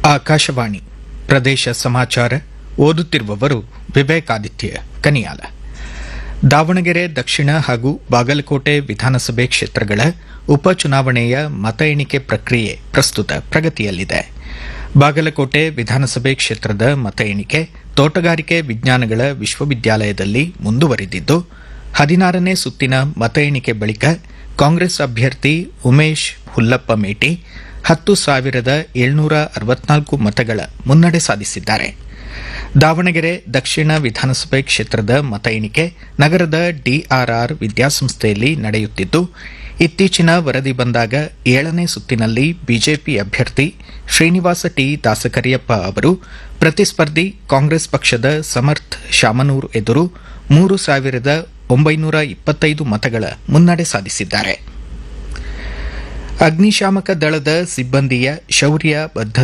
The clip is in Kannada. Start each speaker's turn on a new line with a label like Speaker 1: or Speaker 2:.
Speaker 1: ಆಕಾಶವಾಣಿ ಪ್ರದೇಶ ಸಮಾಚಾರ ಓದುತ್ತಿರುವವರು ವಿವೇಕಾದಿತ್ಯ ಕನಿಯಾಲ ದಾವಣಗೆರೆ ದಕ್ಷಿಣ ಹಾಗೂ ಬಾಗಲಕೋಟೆ ವಿಧಾನಸಭೆ ಕ್ಷೇತ್ರಗಳ ಉಪಚುನಾವಣೆಯ ಮತ ಎಣಿಕೆ ಪ್ರಕ್ರಿಯೆ ಪ್ರಸ್ತುತ ಪ್ರಗತಿಯಲ್ಲಿದೆ ಬಾಗಲಕೋಟೆ ವಿಧಾನಸಭೆ ಕ್ಷೇತ್ರದ ಮತ ಎಣಿಕೆ ತೋಟಗಾರಿಕೆ ವಿಜ್ಞಾನಗಳ ವಿಶ್ವವಿದ್ಯಾಲಯದಲ್ಲಿ ಮುಂದುವರಿದಿದ್ದು ಹದಿನಾರನೇ ಸುತ್ತಿನ ಮತ ಎಣಿಕೆ ಬಳಿಕ ಕಾಂಗ್ರೆಸ್ ಅಭ್ಯರ್ಥಿ ಉಮೇಶ್ ಹುಲ್ಲಪ್ಪ ಮೇಟಿ ಹತ್ತು ಸಾವಿರದ ಏಳ್ನೂರ ಅರವತ್ನಾಲ್ಕು ಮತಗಳ ಮುನ್ನಡೆ ಸಾಧಿಸಿದ್ದಾರೆ ದಾವಣಗೆರೆ ದಕ್ಷಿಣ ವಿಧಾನಸಭೆ ಕ್ಷೇತ್ರದ ಮತ ಎಣಿಕೆ ನಗರದ ಡಿಆರ್ಆರ್ ವಿದ್ಯಾಸಂಸ್ಥೆಯಲ್ಲಿ ನಡೆಯುತ್ತಿದ್ದು ಇತ್ತೀಚಿನ ವರದಿ ಬಂದಾಗ ಏಳನೇ ಸುತ್ತಿನಲ್ಲಿ ಬಿಜೆಪಿ ಅಭ್ಯರ್ಥಿ ಶ್ರೀನಿವಾಸ ಟಿ ದಾಸಕರಿಯಪ್ಪ ಅವರು ಪ್ರತಿಸ್ಪರ್ಧಿ ಕಾಂಗ್ರೆಸ್ ಪಕ್ಷದ ಸಮರ್ಥ್ ಶಾಮನೂರ್ ಎದುರು ಮೂರು ಸಾವಿರದ ಒಂಬೈನೂರ ಇಪ್ಪತ್ತೈದು ಮತಗಳ ಮುನ್ನಡೆ ಸಾಧಿಸಿದ್ದಾರೆ ಅಗ್ನಿಶಾಮಕ ದಳದ ಸಿಬ್ಬಂದಿಯ ಶೌರ್ಯ ಬದ್ಧ